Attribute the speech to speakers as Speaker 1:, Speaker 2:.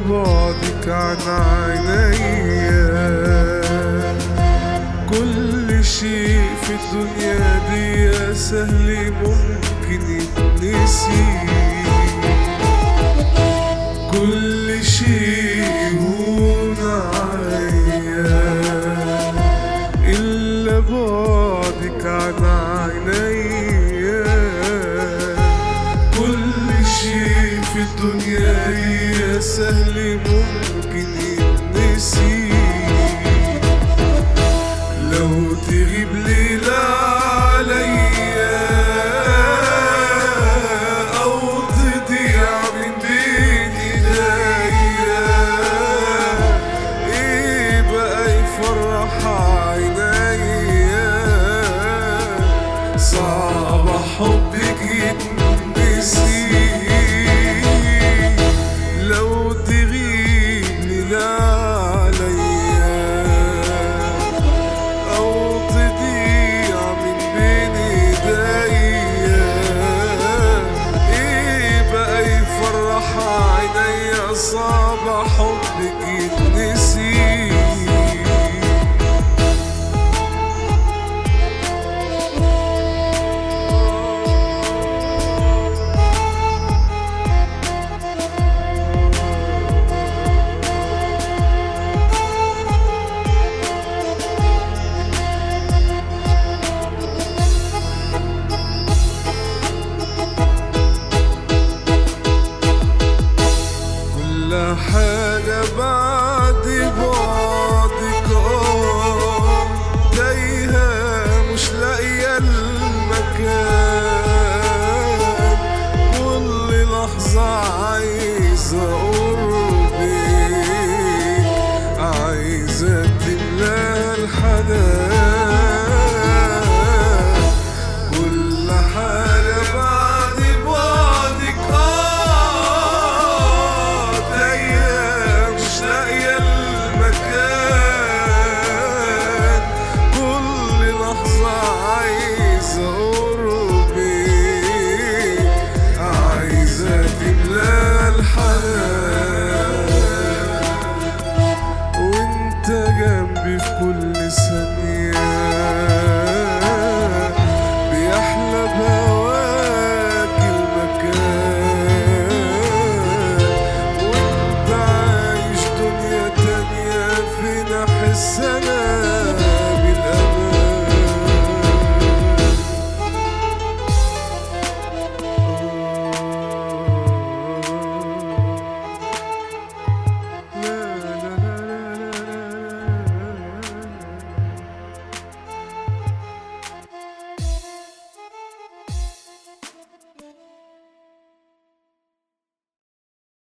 Speaker 1: بعدك عن عينيا كل شيء في الدنيا دي سهل ممكن يتنسي كل شيء يهون عليا إلا بعدك عن عينيا كل شيء في الدنيا هي سهل ممكن يتنسي لو تغيب ليلة عليا أو تضيع من بين إيديا إيه بقى يفرح عينيا صعب حبك يتنسي لو تغيب ليلة عليا أو تضيع من بين إيديا إيه بقى يفرح عينيا صعب حبك يتنسي كل حاجة بعد بعدك اه تايهة مش لاقية المكان كل لحظة عايزة قربك عايزة تملاها الحنان كل حاجة بعد بعدك اه تايهة مش لاقية المكان كل لحظة عايزة قربك عايزة تملى الحنان